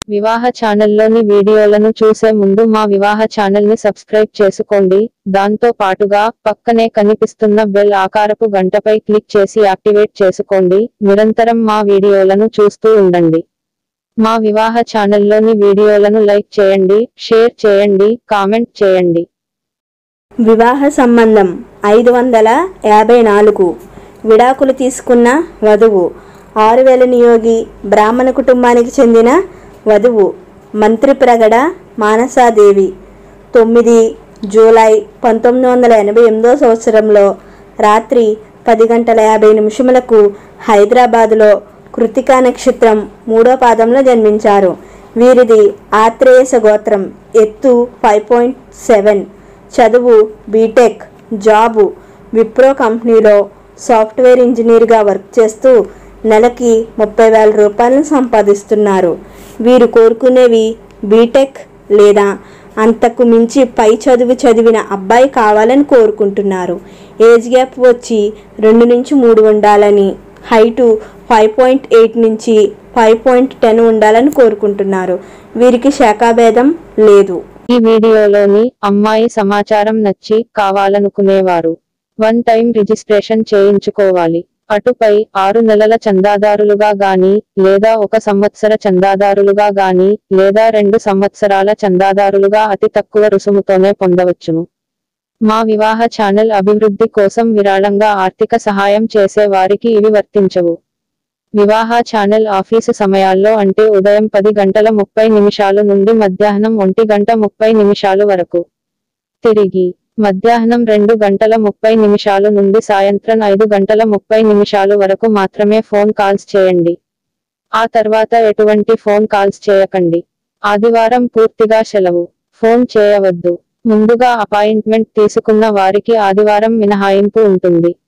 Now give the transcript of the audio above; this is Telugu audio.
వివాహ ఛానల్లోని వీడియోలను చూసే ముందు మా వివాహ ఛానల్ ని సబ్స్క్రైబ్ చేసుకోండి దాంతో పాటుగా పక్కనే కనిపిస్తున్న బెల్ ఆకారపు గంటపై క్లిక్ చేసి యాక్టివేట్ చేసుకోండి నిరంతరం మా వీడియోలను చూస్తూ ఉండండి మా వివాహ ఛానల్లోని వీడియోలను లైక్ చేయండి షేర్ చేయండి కామెంట్ చేయండి వివాహ సంబంధం ఐదు వందల యాభై నాలుగు విడాకులు తీసుకున్న వధువు ఆరు వేల నియోగి బ్రాహ్మణ కుటుంబానికి చెందిన వధువు మంత్రి ప్రగడ మానసాదేవి తొమ్మిది జూలై పంతొమ్మిది వందల ఎనభై ఎనిమిదో సంవత్సరంలో రాత్రి పది గంటల యాభై నిమిషములకు హైదరాబాదులో కృతికా నక్షత్రం మూడో పాదంలో జన్మించారు వీరిది ఆత్రేయస గోత్రం ఎత్తు ఫైవ్ పాయింట్ సెవెన్ చదువు బీటెక్ జాబు విప్రో కంపెనీలో సాఫ్ట్వేర్ ఇంజనీర్గా వర్క్ చేస్తూ నెలకి ముప్పై వేల రూపాయలను సంపాదిస్తున్నారు వీరు కోరుకునేవి బీటెక్ లేదా అంతకు మించి పై చదువు చదివిన అబ్బాయి కావాలని కోరుకుంటున్నారు ఏజ్ గ్యాప్ వచ్చి రెండు నుంచి మూడు ఉండాలని హైటు ఫైవ్ పాయింట్ ఎయిట్ నుంచి ఫైవ్ పాయింట్ టెన్ ఉండాలని కోరుకుంటున్నారు వీరికి శాఖాభేదం లేదు ఈ వీడియోలోని అమ్మాయి సమాచారం నచ్చి కావాలనుకునేవారు వన్ టైం రిజిస్ట్రేషన్ చేయించుకోవాలి అటుపై ఆరు నెలల చందాదారులుగా గాని లేదా ఒక సంవత్సర చందాదారులుగా గాని లేదా రెండు సంవత్సరాల చందాదారులుగా అతి తక్కువ రుసుముతోనే పొందవచ్చును మా వివాహ ఛానల్ అభివృద్ధి కోసం విరాళంగా ఆర్థిక సహాయం చేసే వారికి ఇవి వర్తించవు వివాహ ఛానల్ ఆఫీసు సమయాల్లో అంటే ఉదయం పది గంటల ముప్పై నిమిషాలు నుండి మధ్యాహ్నం ఒంటి గంట ముప్పై నిమిషాలు వరకు తిరిగి మధ్యాహ్నం రెండు గంటల ముప్పై నిమిషాలు నుండి సాయంత్రం ఐదు గంటల ముప్పై నిమిషాలు వరకు మాత్రమే ఫోన్ కాల్స్ చేయండి ఆ తర్వాత ఎటువంటి ఫోన్ కాల్స్ చేయకండి ఆదివారం పూర్తిగా సెలవు ఫోన్ చేయవద్దు ముందుగా అపాయింట్మెంట్ తీసుకున్న వారికి ఆదివారం మినహాయింపు ఉంటుంది